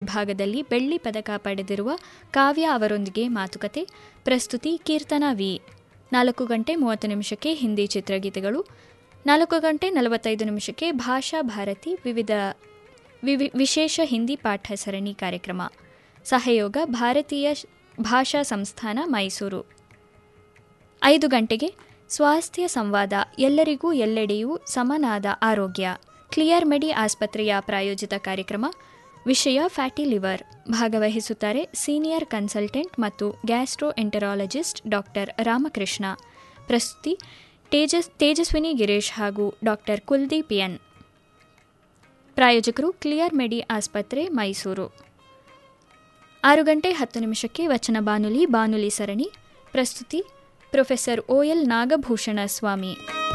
ವಿಭಾಗದಲ್ಲಿ ಬೆಳ್ಳಿ ಪದಕ ಪಡೆದಿರುವ ಕಾವ್ಯ ಅವರೊಂದಿಗೆ ಮಾತುಕತೆ ಪ್ರಸ್ತುತಿ ಕೀರ್ತನಾ ವಿ ನಾಲ್ಕು ಗಂಟೆ ಮೂವತ್ತು ನಿಮಿಷಕ್ಕೆ ಹಿಂದಿ ಚಿತ್ರಗೀತೆಗಳು ನಾಲ್ಕು ಗಂಟೆ ನಲವತ್ತೈದು ನಿಮಿಷಕ್ಕೆ ಭಾಷಾ ಭಾರತಿ ವಿವಿಧ ವಿವಿ ವಿಶೇಷ ಹಿಂದಿ ಪಾಠ ಸರಣಿ ಕಾರ್ಯಕ್ರಮ ಸಹಯೋಗ ಭಾರತೀಯ ಭಾಷಾ ಸಂಸ್ಥಾನ ಮೈಸೂರು ಐದು ಗಂಟೆಗೆ ಸ್ವಾಸ್ಥ್ಯ ಸಂವಾದ ಎಲ್ಲರಿಗೂ ಎಲ್ಲೆಡೆಯೂ ಸಮನಾದ ಆರೋಗ್ಯ ಕ್ಲಿಯರ್ ಮೆಡಿ ಆಸ್ಪತ್ರೆಯ ಪ್ರಾಯೋಜಿತ ಕಾರ್ಯಕ್ರಮ ವಿಷಯ ಫ್ಯಾಟಿ ಲಿವರ್ ಭಾಗವಹಿಸುತ್ತಾರೆ ಸೀನಿಯರ್ ಕನ್ಸಲ್ಟೆಂಟ್ ಮತ್ತು ಗ್ಯಾಸ್ಟ್ರೋ ಎಂಟರಾಲಜಿಸ್ಟ್ ಡಾಕ್ಟರ್ ರಾಮಕೃಷ್ಣ ಪ್ರಸ್ತುತಿ ತೇಜಸ್ ತೇಜಸ್ವಿನಿ ಗಿರೀಶ್ ಹಾಗೂ ಡಾಕ್ಟರ್ ಕುಲ್ದೀಪ್ ಎನ್ ಪ್ರಾಯೋಜಕರು ಕ್ಲಿಯರ್ ಮೆಡಿ ಆಸ್ಪತ್ರೆ ಮೈಸೂರು ಆರು ಗಂಟೆ ಹತ್ತು ನಿಮಿಷಕ್ಕೆ ವಚನ ಬಾನುಲಿ ಬಾನುಲಿ ಸರಣಿ ಪ್ರಸ್ತುತಿ ಪ್ರೊಫೆಸರ್ ಓಎಲ್ ನಾಗಭೂಷಣ ಸ್ವಾಮಿ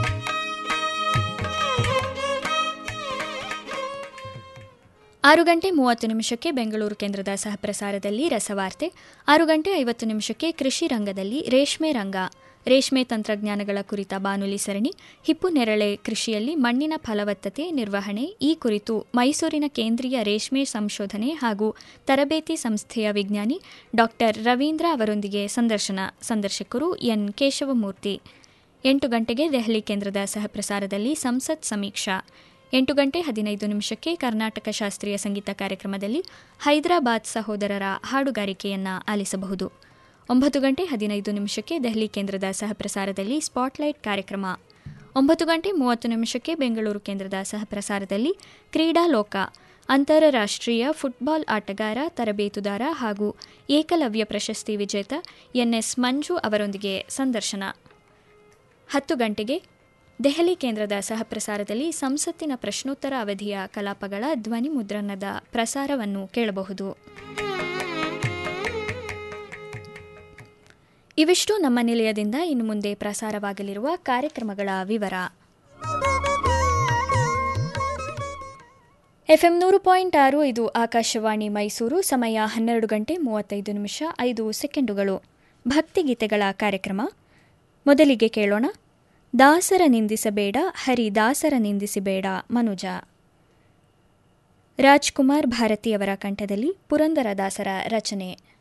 ಆರು ಗಂಟೆ ಮೂವತ್ತು ನಿಮಿಷಕ್ಕೆ ಬೆಂಗಳೂರು ಕೇಂದ್ರದ ಸಹಪ್ರಸಾರದಲ್ಲಿ ರಸವಾರ್ತೆ ಆರು ಗಂಟೆ ಐವತ್ತು ನಿಮಿಷಕ್ಕೆ ಕೃಷಿ ರಂಗದಲ್ಲಿ ರೇಷ್ಮೆ ರಂಗ ರೇಷ್ಮೆ ತಂತ್ರಜ್ಞಾನಗಳ ಕುರಿತ ಬಾನುಲಿ ಸರಣಿ ಹಿಪ್ಪು ನೆರಳೆ ಕೃಷಿಯಲ್ಲಿ ಮಣ್ಣಿನ ಫಲವತ್ತತೆ ನಿರ್ವಹಣೆ ಈ ಕುರಿತು ಮೈಸೂರಿನ ಕೇಂದ್ರೀಯ ರೇಷ್ಮೆ ಸಂಶೋಧನೆ ಹಾಗೂ ತರಬೇತಿ ಸಂಸ್ಥೆಯ ವಿಜ್ಞಾನಿ ಡಾಕ್ಟರ್ ರವೀಂದ್ರ ಅವರೊಂದಿಗೆ ಸಂದರ್ಶನ ಸಂದರ್ಶಕರು ಎನ್ ಕೇಶವಮೂರ್ತಿ ಎಂಟು ಗಂಟೆಗೆ ದೆಹಲಿ ಕೇಂದ್ರದ ಸಹಪ್ರಸಾರದಲ್ಲಿ ಸಂಸತ್ ಸಮೀಕ್ಷಾ ಎಂಟು ಗಂಟೆ ಹದಿನೈದು ನಿಮಿಷಕ್ಕೆ ಕರ್ನಾಟಕ ಶಾಸ್ತ್ರೀಯ ಸಂಗೀತ ಕಾರ್ಯಕ್ರಮದಲ್ಲಿ ಹೈದರಾಬಾದ್ ಸಹೋದರರ ಹಾಡುಗಾರಿಕೆಯನ್ನು ಆಲಿಸಬಹುದು ಒಂಬತ್ತು ಗಂಟೆ ಹದಿನೈದು ನಿಮಿಷಕ್ಕೆ ದೆಹಲಿ ಕೇಂದ್ರದ ಸಹಪ್ರಸಾರದಲ್ಲಿ ಸ್ಪಾಟ್ಲೈಟ್ ಕಾರ್ಯಕ್ರಮ ಒಂಬತ್ತು ಗಂಟೆ ಮೂವತ್ತು ನಿಮಿಷಕ್ಕೆ ಬೆಂಗಳೂರು ಕೇಂದ್ರದ ಸಹಪ್ರಸಾರದಲ್ಲಿ ಕ್ರೀಡಾ ಲೋಕ ಅಂತಾರಾಷ್ಟ್ರೀಯ ಫುಟ್ಬಾಲ್ ಆಟಗಾರ ತರಬೇತುದಾರ ಹಾಗೂ ಏಕಲವ್ಯ ಪ್ರಶಸ್ತಿ ವಿಜೇತ ಎನ್ಎಸ್ ಮಂಜು ಅವರೊಂದಿಗೆ ಸಂದರ್ಶನ ಹತ್ತು ಗಂಟೆಗೆ ದೆಹಲಿ ಕೇಂದ್ರದ ಸಹಪ್ರಸಾರದಲ್ಲಿ ಸಂಸತ್ತಿನ ಪ್ರಶ್ನೋತ್ತರ ಅವಧಿಯ ಕಲಾಪಗಳ ಧ್ವನಿ ಮುದ್ರಣದ ಪ್ರಸಾರವನ್ನು ಕೇಳಬಹುದು ಇವಿಷ್ಟು ನಮ್ಮ ನಿಲಯದಿಂದ ಇನ್ನು ಮುಂದೆ ಪ್ರಸಾರವಾಗಲಿರುವ ಕಾರ್ಯಕ್ರಮಗಳ ವಿವರ ಎಫ್ಎಂ ನೂರು ಪಾಯಿಂಟ್ ಆರು ಇದು ಆಕಾಶವಾಣಿ ಮೈಸೂರು ಸಮಯ ಹನ್ನೆರಡು ಗಂಟೆ ಮೂವತ್ತೈದು ನಿಮಿಷ ಐದು ಸೆಕೆಂಡುಗಳು ಭಕ್ತಿಗೀತೆಗಳ ಕಾರ್ಯಕ್ರಮ ಮೊದಲಿಗೆ ಕೇಳೋಣ ದಾಸರ ನಿಂದಿಸಬೇಡ ಹರಿ ದಾಸರ ನಿಂದಿಸಬೇಡ ಮನುಜ ರಾಜ್ಕುಮಾರ್ ಭಾರತಿಯವರ ಕಂಠದಲ್ಲಿ ಪುರಂದರದಾಸರ ರಚನೆ